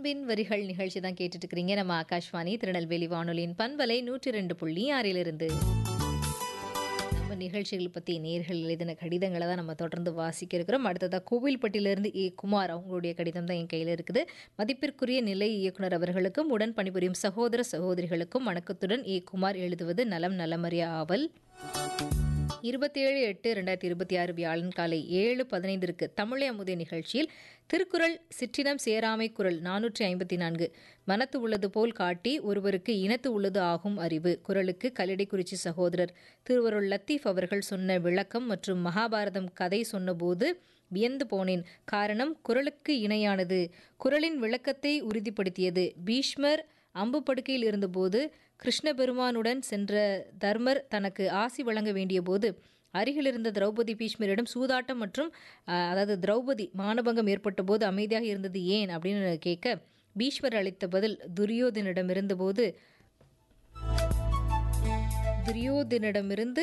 அன்பின் வரிகள் நிகழ்ச்சி தான் கேட்டுட்டு இருக்கிறீங்க நம்ம ஆகாஷ்வாணி திருநெல்வேலி வானொலியின் பண்பலை நூற்றி ரெண்டு புள்ளி ஆறிலிருந்து நம்ம நிகழ்ச்சிகள் பற்றி நேர்கள் எழுதின கடிதங்களை தான் நம்ம தொடர்ந்து வாசிக்க இருக்கிறோம் அடுத்ததாக கோவில்பட்டியிலிருந்து ஏ குமார் அவங்களுடைய கடிதம் தான் என் கையில் இருக்குது மதிப்பிற்குரிய நிலை இயக்குனர் அவர்களுக்கும் உடன் பணிபுரியும் சகோதர சகோதரிகளுக்கும் வணக்கத்துடன் ஏ குமார் எழுதுவது நலம் நலமறிய ஆவல் இருபத்தேழு எட்டு ரெண்டாயிரத்தி இருபத்தி ஆறு வியாழன் காலை ஏழு பதினைந்திற்கு தமிழை அமுதே நிகழ்ச்சியில் திருக்குறள் சிற்றினம் சேராமை குரல் நானூற்றி ஐம்பத்தி நான்கு மனத்து உள்ளது போல் காட்டி ஒருவருக்கு இனத்து உள்ளது ஆகும் அறிவு குரலுக்கு கல்லடைக்குறிச்சி சகோதரர் திருவருள் லத்தீஃப் அவர்கள் சொன்ன விளக்கம் மற்றும் மகாபாரதம் கதை சொன்னபோது வியந்து போனேன் காரணம் குரலுக்கு இணையானது குரலின் விளக்கத்தை உறுதிப்படுத்தியது பீஷ்மர் அம்பு படுக்கையில் இருந்தபோது கிருஷ்ண பெருமானுடன் சென்ற தர்மர் தனக்கு ஆசி வழங்க வேண்டிய போது அருகில் இருந்த திரௌபதி பீஷ்மரிடம் சூதாட்டம் மற்றும் அஹ், அதாவது திரௌபதி மானபங்கம் ஏற்பட்ட போது அமைதியாக இருந்தது ஏன் அப்படின்னு கேட்க பீஷ்மர் அளித்த பதில் துரியோதனிடம் இருந்தபோது துரியோதனிடமிருந்து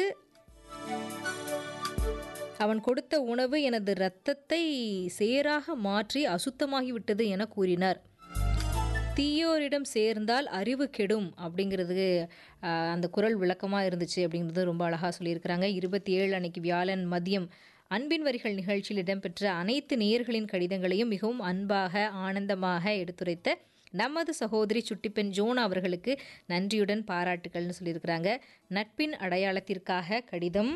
அவன் கொடுத்த உணவு எனது இரத்தத்தை சேராக மாற்றி அசுத்தமாகிவிட்டது என கூறினார் தீயோரிடம் சேர்ந்தால் அறிவு கெடும் அப்படிங்கிறது ஆஹ், அந்த குரல் விளக்கமாக இருந்துச்சு அப்படிங்கிறது ரொம்ப அழகாக சொல்லியிருக்கிறாங்க இருபத்தி ஏழு அன்னைக்கு வியாழன் மதியம் அன்பின் வரிகள் நிகழ்ச்சியில் இடம்பெற்ற அனைத்து நேயர்களின் கடிதங்களையும் மிகவும் அன்பாக ஆனந்தமாக எடுத்துரைத்த நமது சகோதரி சுட்டிப்பெண் ஜோனா அவர்களுக்கு நன்றியுடன் பாராட்டுக்கள்னு சொல்லியிருக்கிறாங்க நட்பின் அடையாளத்திற்காக கடிதம்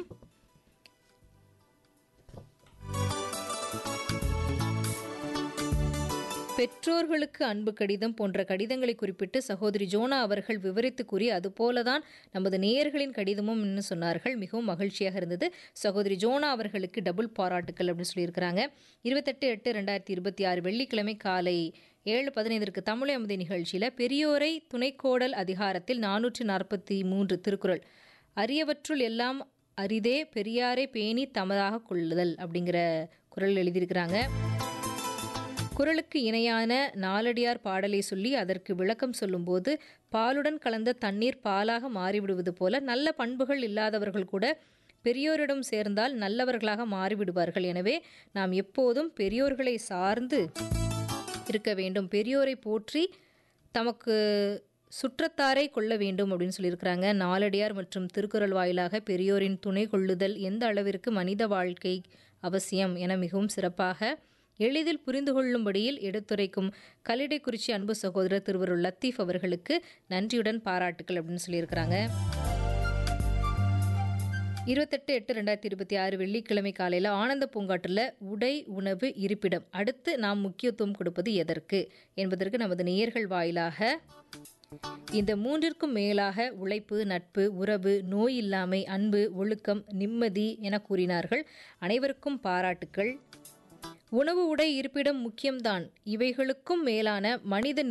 பெற்றோர்களுக்கு அன்பு கடிதம் போன்ற கடிதங்களை குறிப்பிட்டு சகோதரி ஜோனா அவர்கள் விவரித்து கூறி அதுபோலதான் நமது நேயர்களின் கடிதமும் இன்னும் சொன்னார்கள் மிகவும் மகிழ்ச்சியாக இருந்தது சகோதரி ஜோனா அவர்களுக்கு டபுள் பாராட்டுக்கள் அப்படின்னு சொல்லியிருக்கிறாங்க இருபத்தெட்டு எட்டு ரெண்டாயிரத்தி இருபத்தி ஆறு வெள்ளிக்கிழமை காலை ஏழு பதினைந்திற்கு தமிழ் அமுதி நிகழ்ச்சியில் பெரியோரை துணைக்கோடல் அதிகாரத்தில் நானூற்றி நாற்பத்தி மூன்று திருக்குறள் அரியவற்றுள் எல்லாம் அரிதே பெரியாரை பேணி தமதாக கொள்ளுதல் அப்படிங்கிற குரல் எழுதியிருக்கிறாங்க குரலுக்கு இணையான நாலடியார் பாடலை சொல்லி அதற்கு விளக்கம் சொல்லும்போது பாலுடன் கலந்த தண்ணீர் பாலாக மாறிவிடுவது போல நல்ல பண்புகள் இல்லாதவர்கள் கூட பெரியோரிடம் சேர்ந்தால் நல்லவர்களாக மாறிவிடுவார்கள் எனவே நாம் எப்போதும் பெரியோர்களை சார்ந்து இருக்க வேண்டும் பெரியோரை போற்றி தமக்கு சுற்றத்தாரை கொள்ள வேண்டும் அப்படின்னு சொல்லியிருக்கிறாங்க நாலடியார் மற்றும் திருக்குறள் வாயிலாக பெரியோரின் துணை கொள்ளுதல் எந்த அளவிற்கு மனித வாழ்க்கை அவசியம் என மிகவும் சிறப்பாக எளிதில் புரிந்து கொள்ளும்படியில் எடுத்துரைக்கும் கல்லிடைக்குறிச்சி அன்பு சகோதரர் திருவருள் லத்தீஃப் அவர்களுக்கு நன்றியுடன் பாராட்டுக்கள் அப்படின்னு சொல்லியிருக்கிறாங்க இருபத்தெட்டு எட்டு ரெண்டாயிரத்தி இருபத்தி ஆறு வெள்ளிக்கிழமை காலையில் ஆனந்த பூங்காட்டில் உடை உணவு இருப்பிடம் அடுத்து நாம் முக்கியத்துவம் கொடுப்பது எதற்கு என்பதற்கு நமது நேயர்கள் வாயிலாக இந்த மூன்றிற்கும் மேலாக உழைப்பு நட்பு உறவு நோய் இல்லாமை அன்பு ஒழுக்கம் நிம்மதி என கூறினார்கள் அனைவருக்கும் பாராட்டுக்கள் உணவு உடை இருப்பிடம் முக்கியம்தான் இவைகளுக்கும் மேலான மனித